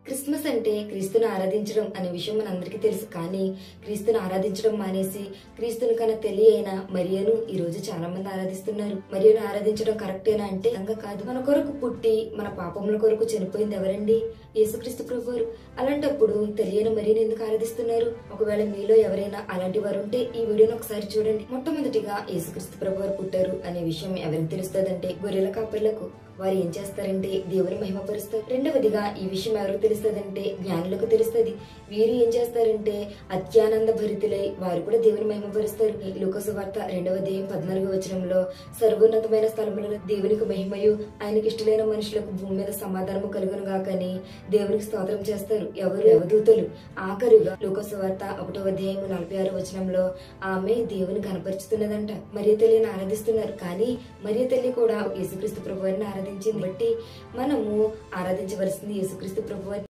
Christmas అంటే క్రీస్తును ఆరాధించడం అనే విషయం మనందరికీ తెలుసు కానీ క్రీస్తును ఆరాధించడం మానేసి క్రీస్తుని కన్నా తెలియైన మరియను ఈ రోజు చాలా మంది ఆరాధిస్తున్నారు మరియను ఆరాధించడం కరెక్టేనా అంటే అంగా కాదు మన కొరకు పుట్టి మన పాపముల కొరకు చనిపోయింది ఎవరండి యేసుక్రీస్తు ప్రభువారు అలాంటప్పుడు తెలియని మరియను ఎందుకు ఆరాధిస్తున్నారు ఒకవేళ మీలో ఎవరైనా అలాంటి వారు ఉంటే ఈ వీడియోని ఒకసారి చూడండి మొట్టమొదటిగా యేసుక్రీస్తు ప్రభువారు పుట్టారు అనే విషయం ఎవరికి తెలుస్తుందంటే గొర్రెల కాపర్లకు వారు ఏం చేస్తారంటే దేవుని మహిమపరుస్తారు రెండవదిగా ఈ విషయం ఎవరికి తెలుస్తుందంటే జ్ఞానులకు తెలుస్తుంది వీరు ఏం చేస్తారంటే అత్యానంద భరితులై వారు కూడా దేవుని మహిమపరుస్తారు ఈ లూకాసు వార్త రెండవ దేయం పద్నాలుగు వచనంలో సర్వోన్నతమైన స్థలములలో దేవునికి మహిమయు ఆయనకి ఇష్టలైన మనుషులకు భూమి మీద సమాధానము కలుగును గాకని దేవునికి స్తోత్రం చేస్తారు ఎవరు యవదూతలు ఆఖరుగా లూకాసు వార్త ఒకటో అధ్యాయం నలభై ఆరు వచనంలో ఆమె దేవుని కనపరుచుతున్నదంట మరియ తల్లిని ఆరాధిస్తున్నారు కానీ మరియ తల్లి కూడా యేసుక్రీస్తు ప్రభువారిని ఆరాధించింది బట్టి మనము ఆరాధించవలసింది యేసుక్రీస్తు ప్రభువారిని